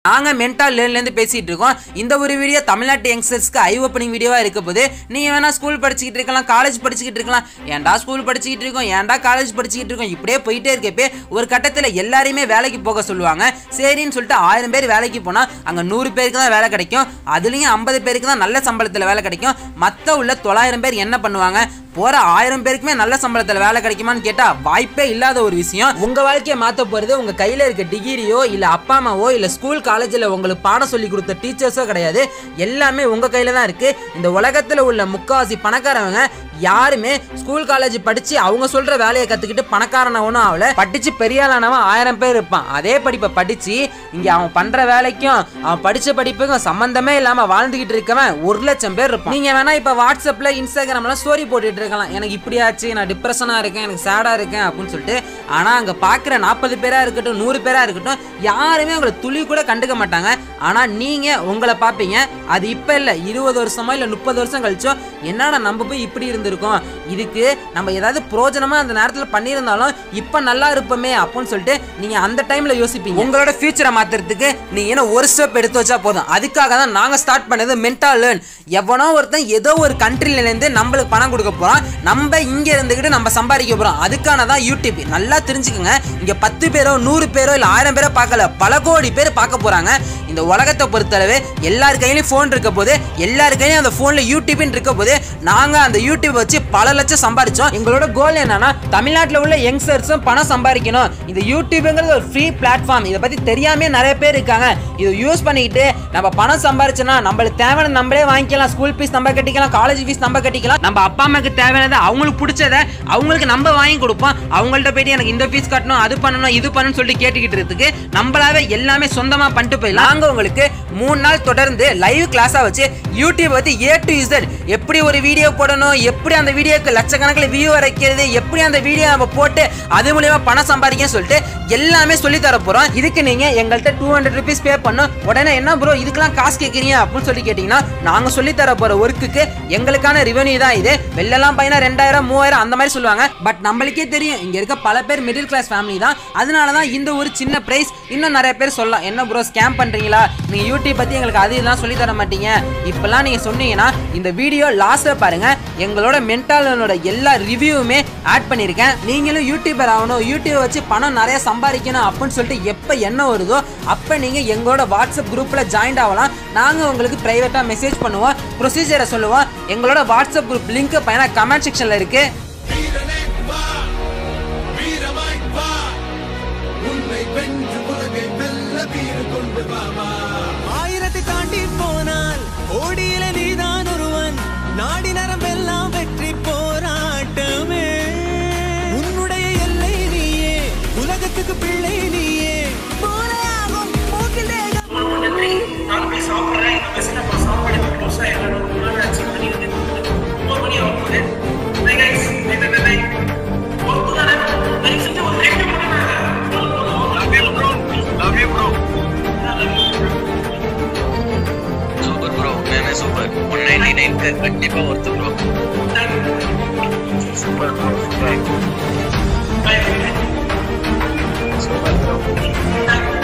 நாங்க மென்டல் லேர்ன்லேருந்து பேசிட்டு இருக்கோம் இந்த ஒரு வீடியோ தமிழ்நாட்டு யங்ஸ்டர்ஸ்க்கு ஐ ஓப்பனிங் வீடியோவா இருக்க போது நீங்க வேணா ஸ்கூல் படிச்சுக்கிட்டு இருக்கலாம் காலேஜ் படிச்சுக்கிட்டு இருக்கலாம் ஏன்டா ஸ்கூல் படிச்சுக்கிட்டு இருக்கோம் ஏன்டா காலேஜ் படிச்சுக்கிட்டு இருக்கோம் இப்படியே போயிட்டே இருக்கப்பே ஒரு கட்டத்தில் எல்லாரையுமே வேலைக்கு போக சொல்லுவாங்க சரின்னு சொல்லிட்டு ஆயிரம் பேர் வேலைக்கு போனா அங்க நூறு பேருக்கு தான் வேலை கிடைக்கும் அதுலயும் ஐம்பது பேருக்கு தான் நல்ல சம்பளத்தில் வேலை கிடைக்கும் மற்ற உள்ள தொள்ளாயிரம் பேர் என்ன பண்ணுவாங்க போற ஆயிரம் பேருக்குமே நல்ல சம்பளத்தில் வேலை கிடைக்குமான்னு கேட்டா வாய்ப்பே இல்லாத ஒரு விஷயம் உங்க வாழ்க்கையை மாத்த போறது உங்க கையில இருக்க டிகிரியோ இல்ல அப்பா அம்மாவோ இல்ல ஸ்கூல் காலேஜில் உங்களுக்கு பாடம் சொல்லி கொடுத்த டீச்சர்ஸோ கிடையாது எல்லாமே உங்க கையில தான் இருக்கு இந்த உலகத்துல உள்ள முக்காவாசி பணக்காரவங்க யாருமே ஸ்கூல் காலேஜ் படிச்சு அவங்க சொல்ற வேலையை கத்துக்கிட்டு பணக்காரனவனும் ஆகல படிச்சு பெரிய ஆளானவன் ஆயிரம் பேர் இருப்பான் அதே படிப்பை படிச்சு இங்க அவன் பண்ற வேலைக்கும் அவன் படிச்ச படிப்புக்கும் சம்பந்தமே இல்லாம வாழ்ந்துகிட்டு இருக்கவன் ஒரு லட்சம் பேர் இருப்பான் நீங்க வேணா இப்ப வாட்ஸ்அப்ல இன்ஸ்டாகிராம்ல ஸ்டோரி போட்டுட்டு இருக்கலாம் எனக்கு இப்படி ஆச்சு நான் டிப்ரெஷனா இருக்கேன் எனக்கு சேடா இருக்கேன் அப்படின்னு சொல்லிட்டு ஆனா அங்க பாக்குற நாற்பது பேரா இருக்கட்டும் நூறு பேரா இருக்கட்டும் யாருமே உங்களை துளி கூட கண்டுக்க மாட்டாங்க ஆனா நீங்க உங்களை பார்ப்பீங்க அது இப்ப இல்ல இருபது வருஷமோ இல்ல முப்பது வருஷம் கழிச்சோ என்னடா நம்ம போய் இப்படி இருந்திருக்கோம் இதுக்கு நம்ம ஏதாவது பிரோஜனமா அந்த நேரத்துல பண்ணியிருந்தாலும் இப்ப நல்லா இருப்போமே அப்படின்னு சொல்லிட்டு நீங்க அந்த டைம்ல யோசிப்பீங்க உங்களோட ஃபியூச்சரை மாத்துறதுக்கு நீங்க என்ன ஒரு ஸ்டெப் எடுத்து வச்சா போதும் அதுக்காக தான் நாங்க ஸ்டார்ட் பண்ணது மென்டல் லேர்ன் எவனோ ஒருத்தன் ஏதோ ஒரு கண்ட்ரில இருந்து நம்மளுக்கு பணம் கொடுக்க போறான் நம்ம இங்க இருந்துகிட்டு நம்ம சம்பாதிக்க போறோம் அதுக்கான தான் யூடியூப் நல்லா தெரிஞ்சுக்கோங்க இங்க பத்து பேரோ நூறு பேரோ இல்ல ஆயிரம் பேரோ பார்க்கல பல கோடி பேர் பார்க்க போறாங்க இந்த உலகத்தை பொறுத்தளவு எல்லார் கையிலயும் ஃபோன் இருக்க போது எல்லார் கையிலயும் அந்த ஃபோன்ல யூடியூப்னு இருக்க போது நாங்க அந்த யூடியூப் வச்சு பல லட்சம் சம்பாதிச்சோம் எங்களோட கோல் என்னன்னா தமிழ்நாட்டில் உள்ள யங்ஸ்டர்ஸும் பணம் சம்பாதிக்கணும் இந்த யூடியூப்ங்கிறது ஒரு ஃப்ரீ பிளாட்ஃபார்ம் இதை பத்தி தெரியாம நிறைய பேர் இருக்காங்க இதை யூஸ் பண்ணிக்கிட்டு நம்ம பணம் சம்பாரிச்சோன்னா நம்மளுக்கு தேவையான நம்மளே வாங்கிக்கலாம் ஸ்கூல் ஃபீஸ் நம்ம கட்டிக்கலாம் காலேஜ் ஃபீஸ் நம்ம கட்டிக்கலாம் நம்ம அப்பா அம்மாக்கு தேவையானதை அவங்களுக்கு பிடிச்சதை அவங்களுக்கு நம்ம வாங்கி கொடுப்போம் அவங்கள்ட்ட போயிட்டு எனக்கு இந்த ஃபீஸ் கட்டணும் அது பண்ணணும் இது பண்ணணும்னு சொல்லிட்டு கேட்டுக்கிட்டு இருக்கு நம்மளாவே எல்லாமே சொந்தமா பண்ணிட்டு போயிடலாம் நாங்க உங்களுக்கு மூணு நாள் தொடர்ந்து லைவ் கிளாஸா வச்சு யூடியூப் பத்தி ஏ டு இசட் எப்படி ஒரு வீடியோ போடணும் எப்படி அந்த வீடியோக்கு லட்சக்கணக்கில் வியூ வைக்கிறது எப்படி அந்த வீடியோ நம்ம போட்டு அது மூலியமா பணம் சம்பாதிக்க சொல்லிட்டு எல்லாமே சொல்லி தர போறோம் இதுக்கு நீங்க எங்கள்கிட்ட டூ ஹண்ட்ரட் ருபீஸ் பே பண்ணும் உடனே என்ன ப்ரோ இதுக்கெல்லாம் காசு கேட்குறீங்க அப்படின்னு சொல்லி கேட்டீங்கன்னா நாங்க சொல்லி தர போற ஒர்க்குக்கு எங்களுக்கான ரெவன்யூ தான் இது வெளிலலாம் பையனா ரெண்டாயிரம் மூவாயிரம் அந்த மாதிரி சொல்லுவாங்க பட் நம்மளுக்கே தெரியும் இங்க இருக்க பல பேர் மிடில் கிளாஸ் ஃபேமிலி தான் அதனால தான் இந்த ஒரு சின்ன பிரைஸ் இன்னும் நிறைய பேர் சொல்லலாம் என்ன ப்ரோ ஸ்கேம் பண்றீங்களா நீங்க யூடியூப் பத்தி எங்களுக்கு அது இதெல்லாம் சொல்லி தர மாட்டீங்க இப்பெல்லாம் நீங்க சொன்னீங்கன்னா இந்த வீடியோ லாஸ்ட்ல பாருங்க எங்களோட மென்டாலனோட எல்லா ரிவ்யூவுமே ஆட் பண்ணியிருக்கேன் நீங்களும் யூடியூபர் ஆகணும் யூடியூப் வச்சு பணம் நிறைய சம்பாதிக்கணும் அப்படின்னு சொல்லிட்டு எப்போ என்ன வருதோ அப்போ நீங்கள் எங்களோட வாட்ஸ்அப் குரூப்பில் ஜாயின் ஆகலாம் நாங்கள் உங்களுக்கு ப்ரைவேட்டாக மெசேஜ் பண்ணுவோம் ப்ரொசீஜரை சொல்லுவோம் எங்களோட வாட்ஸ்அப் குரூப் லிங்க் பையனா கமெண்ட் செக்ஷனில் இருக்குது வீரனே வா வீரமாய் வா உன்னை வென்று உலகை வெல்ல வீறு கொண்டு வா வா ஆயிரத்தை தாண்டி போனால் ஓடியில நீதான் ஒருவன் நாடி நரம்பெல்லாம் வெற்றி போராட்டமே உன்னுடைய எல்லை நீயே உலகத்துக்கு பிள்ளை நீயே போராகும் போக்கில் தேகம் நன்றி நான் போய் சாப்பிட்றேன் எங்கள் பசங்க சாப்பாடு மோஸ்ட்டாக எல்லாரும் ரொம்ப நாள் ஆச்சு மணி வந்து ஒன்பது மணி ஆகும் போது Bye guys. Bye, bye, bye, bye. Work தானே தயவு செஞ்சு ஒரு லைக் சூப்பர் ப்ரோ மேமே சூப்பர் ஒன் நைன்டி நைன்க்கு கண்டிப்பா ஒருத்தர் bro super bro super Bye, bye, bye. Super bro